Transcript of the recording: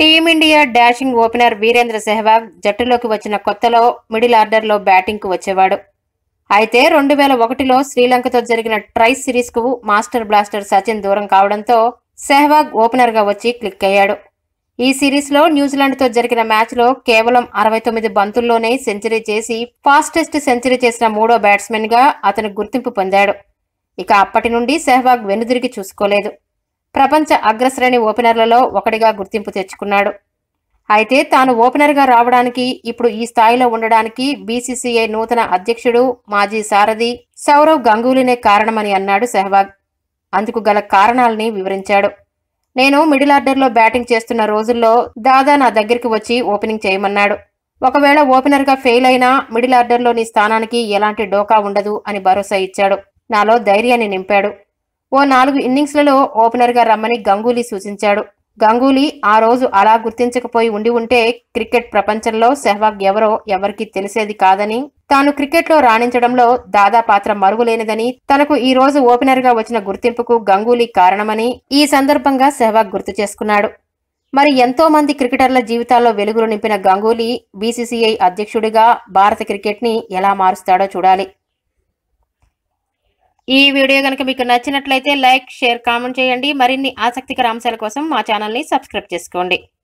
team India dashing opener Virender Sehwag జట్టులోకి వచ్చిన కొత్తలో మిడిల్ ఆర్డర్లో బ్యాటింగ్కు వచ్చేవాడు అయితే రెండు వేల ఒకటిలో శ్రీలంకతో జరిగిన ట్రై సిరీస్కు మాస్టర్ బ్లాస్టర్ సచిన్ దూరం కావడంతో సెహ్వాగ్ ఓపెనర్గా వచ్చి క్లిక్ అయ్యాడు ఈ సిరీస్లో న్యూజిలాండ్తో జరిగిన మ్యాచ్లో కేవలం అరవై తొమ్మిది బంతుల్లోనే సెంచరీ చేసి ఫాస్టెస్ట్ సెంచరీ చేసిన మూడో బ్యాట్స్మెన్గా అతను గుర్తింపు పొందాడు ఇక అప్పటి నుండి సెహ్వాగ్ వెనుదిరిగి చూసుకోలేదు ప్రపంచ అగ్రశ్రేణి ఓపెనర్లలో ఒకటిగా గుర్తింపు తెచ్చుకున్నాడు అయితే తాను ఓపెనర్గా రావడానికి ఇప్పుడు ఈ స్థాయిలో ఉండడానికి బీసీసీఐ నూతన అధ్యక్షుడు మాజీ సారథి సౌరవ్ గంగూలీనే కారణమని అన్నాడు సెహ్వాగ్ అందుకు గల కారణాలని వివరించాడు నేను మిడిల్ ఆర్డర్లో బ్యాటింగ్ చేస్తున్న రోజుల్లో దాదా నా దగ్గరికి వచ్చి ఓపెనింగ్ చేయమన్నాడు ఒకవేళ ఓపెనర్గా ఫెయిల్ అయినా మిడిల్ ఆర్డర్లో నీ స్థానానికి ఎలాంటి డోకా ఉండదు అని భరోసా ఇచ్చాడు నాలో ధైర్యాన్ని నింపాడు ఓ నాలుగు ఇన్నింగ్స్లలో ఓపెనర్గా రమ్మని గంగూలీ సూచించాడు గంగూలీ ఆ రోజు అలా గుర్తించకపోయి ఉండి ఉంటే క్రికెట్ ప్రపంచంలో సెహ్వాగ్ ఎవరో ఎవరికీ తెలిసేది కాదని తాను క్రికెట్లో రాణించడంలో దాదా పాత్ర మరుగులేనిదని తనకు ఈ రోజు ఓపెనర్గా వచ్చిన గుర్తింపుకు గంగూలీ కారణమని ఈ సందర్భంగా సెహ్వాగ్ గుర్తు చేసుకున్నాడు మరి ఎంతో మంది క్రికెటర్ల జీవితాల్లో వెలుగులు నింపిన గంగూలీ బీసీసీఐ అధ్యక్షుడిగా భారత క్రికెట్ని ఎలా మారుస్తాడో చూడాలి ఈ వీడియో కనుక మీకు నచ్చినట్లయితే లైక్ షేర్ కామెంట్ చేయండి మరిన్ని ఆసక్తికర అంశాల కోసం మా ఛానల్ని సబ్స్క్రైబ్ చేసుకోండి